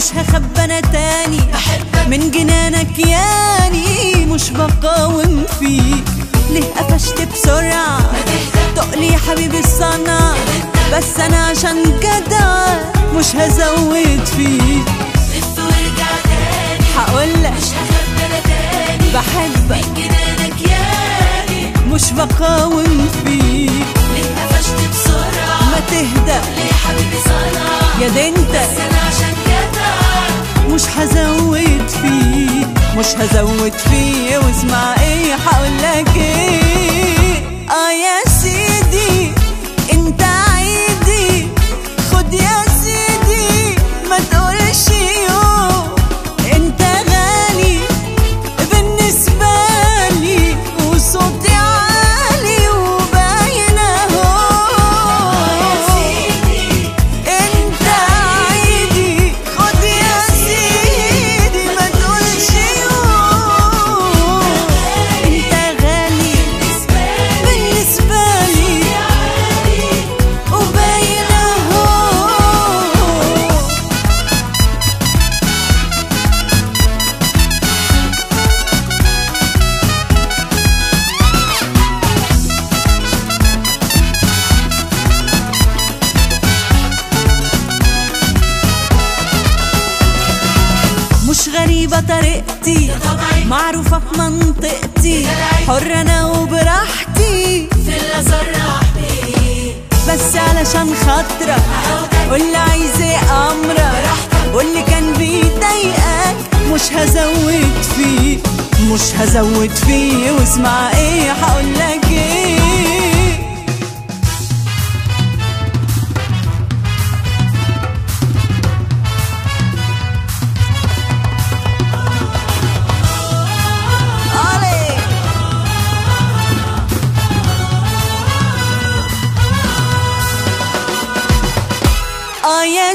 هخبى انا تاني من جنانك ياني مش بقاوم فيك ليه قفشت بسرعة تقلي يا حبيبي الصنع بس انا عشان جدع مش هزود فيك لف وارجع تاني هقولك مش هخبى انا تاني بحبك من جنانك ياني مش بقاوم فيك ليه قفشت بسرعة ما تهدى ليه يا حبيبي صنع يا ده انت بس انا عشان جدع مش هزود فيه مش هزود فيه واسمع ايه هقولك ايه اه يا سيدي انت عيدي خد يا سيدي ما تقولش يوم انت غالي بالنسبة لي وصوتي عالي وباين اهو يا سيدي انت عيدي خد يا سيدي ما تقولش يوم انت غالي بالنسبة لي بالنسبة لي عالي وباين اهو مش غريبة طريقتي طبعي معروفة في منطقتي حرة أنا وبراحتي في اللي صرح بيه بس علشان خاطرك قولي عايز ايه أمرك قولي كان بيضايقك مش هزود فيه مش هزود فيه واسمع ايه هقولك ايه علي اه يا